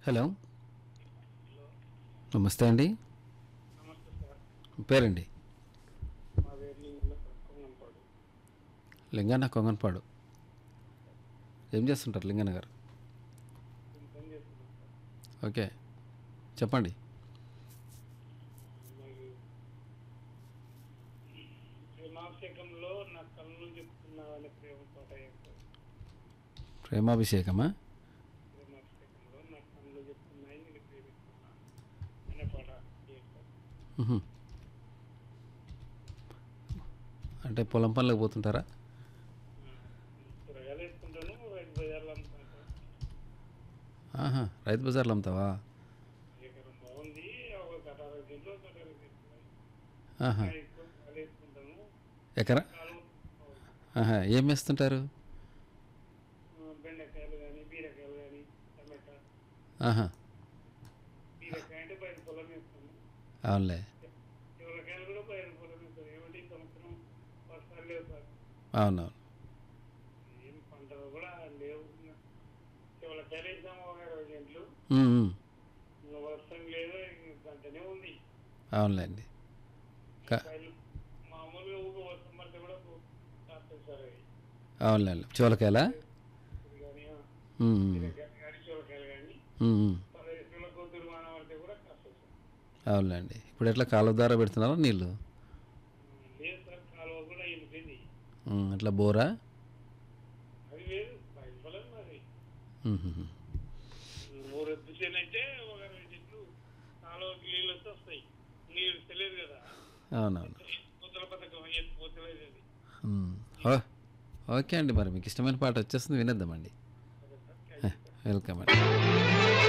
Hello నమస్తే అండి నమస్తే సార్ మీ పేరండి మా వేర్లి ఇల్లు కొంగంపాడు లింగన్న కొంగన్పాడు ఏం చేస్తుంటారు లింగన్న గారు నేను పని చేస్తున్నాను సార్ ఓకే చెప్పండి మరి ప్రేమాభిషేకంలో నా కళ్ళు చెప్తున్నావని ప్రేమ పాట చేస్తారు ప్రేమాభిషేకమా ప్రేమాభిషేకంలో నా కళ్ళు చెప్తున్నాయి నేను ప్రేమిస్తున్నాను అనే పాట చేస్తారు మ్హూ. అంటే పొలం పనులకు పోతుంటారా కూరగాయలు వేసుకుంటాను రైతు బజార్లో అమ్ముతాను సార్ ఆహా రైతు బజార్లో అమ్ముతావా ఎకరం బాగుంది ఒక కటార గింజలు ఒక కటార గింజలు ఆహా ఎక్కువ కాలు వేసుకుంటాను ఎకరా కాలు ఆహా ఏం వేస్తుంటారు బెండకాయలు కానీ బీరకాయలు కానీ టమాటా ఆహా బీరకాయ అంటే బయట పొలం వేస్తాము అవునులే చివరికాయలు కూడా బయట పొలం వేస్తాం ఏమంటే ఈ సంవత్సరం వర్షాలు లేవు సార్ అవునవును ఏం పంటలు కూడా లేవు చివరికాయలు వేసాము ఒక ఇరవై గంటలు ఉమ్, ఉమ్. ఇంకా వర్షం లేదు ఇంక గంటనే ఉంది అవునులేండి క- కాయలు మామూలుగా ఊక వర్షం పడితే కూడా కాస్తాయి సార్ అవి అవునులేండి చివరికాయలా ఇది కానీ ఆ, ఉమ్, ఉమ్. బీరకాయలు కానీ చివరికాయలు కానీ ఉమ్, ఉమ్. పదహైదు కూతురు వాన పడితే కూడా కాస్తాయి సార్ అవునులేండి ఇప్పుడు ఎట్లా కాలువ ద్వారా పెడుతున్నారా నీళ్ళు లేదు సార్ కాలువ కూడా ఎండిపోయింది ఉమ్, అట్లా బోరా అది లేదు బయట పొలం మరి ఉమ్, ఉమ్, ఉమ్. ఊరు ఎత్తుచేని అయితే ఒక రెండు చెట్లు కాలువకి నీళ్ళు వస్తే వస్తాయి నీళ్ళు తెలియదు కదా అవునవును పొత్తుల పథకం ఎత్తు పొత్తులేదు అది ఉమ్. ఓ- ఓకే అండి మరి మీకు ఇష్టమైన పాట వచ్చేస్తుంది వినేద్దామండి అదే సార్ వెల్కమ్ అండి